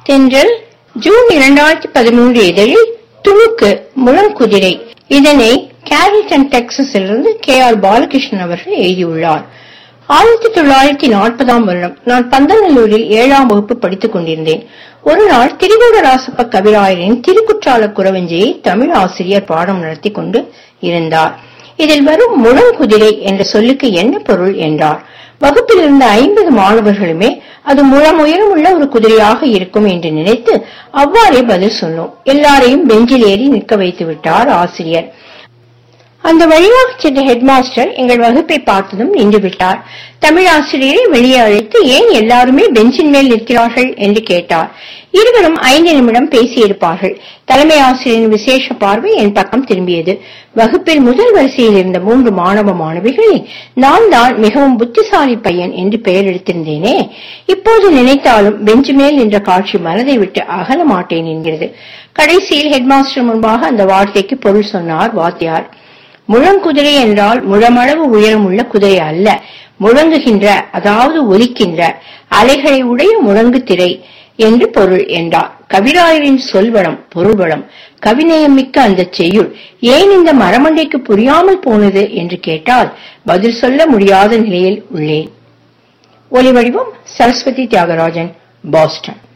தென்றல் ஜூன் இரண்டாயிரத்தி பதிமூன்று இதழில் துணுக்கு முழங்குதிரை இதனை கேரிட்டன் டெக்சஸிலிருந்து கே ஆர் பாலகிருஷ்ணன் அவர்கள் எழுதியுள்ளார் ஆயிரத்தி தொள்ளாயிரத்தி நாற்பதாம் வருடம் நான் பந்தநல்லூரில் ஏழாம் வகுப்பு படித்துக் கொண்டிருந்தேன் ஒரு நாள் திரிகூடராசப்ப கவிராயரின் திருக்குற்றால குறவஞ்சியை தமிழ் ஆசிரியர் பாடம் நடத்தி கொண்டு இருந்தார் இதில் வரும் முழங்குதிரை என்ற சொல்லுக்கு என்ன பொருள் என்றார் வகுப்பில் இருந்த ஐம்பது மாணவர்களுமே அது முழம் உயரமுள்ள ஒரு குதிரையாக இருக்கும் என்று நினைத்து அவ்வாறே பதில் சொன்னோம் எல்லாரையும் பெஞ்சில் ஏறி நிற்க வைத்து விட்டார் ஆசிரியர் அந்த வழியாக சென்ற ஹெட்மாஸ்டர் எங்கள் வகுப்பை பார்த்ததும் நின்று விட்டார் தமிழ் ஆசிரியரை வெளியே அழைத்து ஏன் எல்லாருமே பெஞ்சின் மேல் நிற்கிறார்கள் என்று கேட்டார் இருவரும் ஐந்து நிமிடம் பேசியிருப்பார்கள் தலைமை ஆசிரியரின் விசேஷ பார்வை என் பக்கம் திரும்பியது வகுப்பில் முதல் வரிசையில் இருந்த மூன்று மாணவ மாணவிகளில் நான் தான் மிகவும் புத்திசாலி பையன் என்று பெயர் எடுத்திருந்தேனே இப்போது நினைத்தாலும் பெஞ்சு மேல் நின்ற காட்சி மனதை விட்டு அகல மாட்டேன் என்கிறது கடைசியில் ஹெட்மாஸ்டர் முன்பாக அந்த வார்த்தைக்கு பொருள் சொன்னார் வாத்தியார் முழங்குதிரை என்றால் முழமளவு உயரமுள்ள குதிரை அல்ல முழங்குகின்ற அதாவது ஒலிக்கின்ற அலைகளை உடைய முழங்கு திரை என்று பொருள் என்றார் கவிராயரின் சொல்வளம் பொருள்வளம் கவிநயம் மிக்க அந்த செய்யுள் ஏன் இந்த மரமண்டைக்கு புரியாமல் போனது என்று கேட்டால் பதில் சொல்ல முடியாத நிலையில் உள்ளேன் ஒலி வடிவம் சரஸ்வதி தியாகராஜன் பாஸ்டன்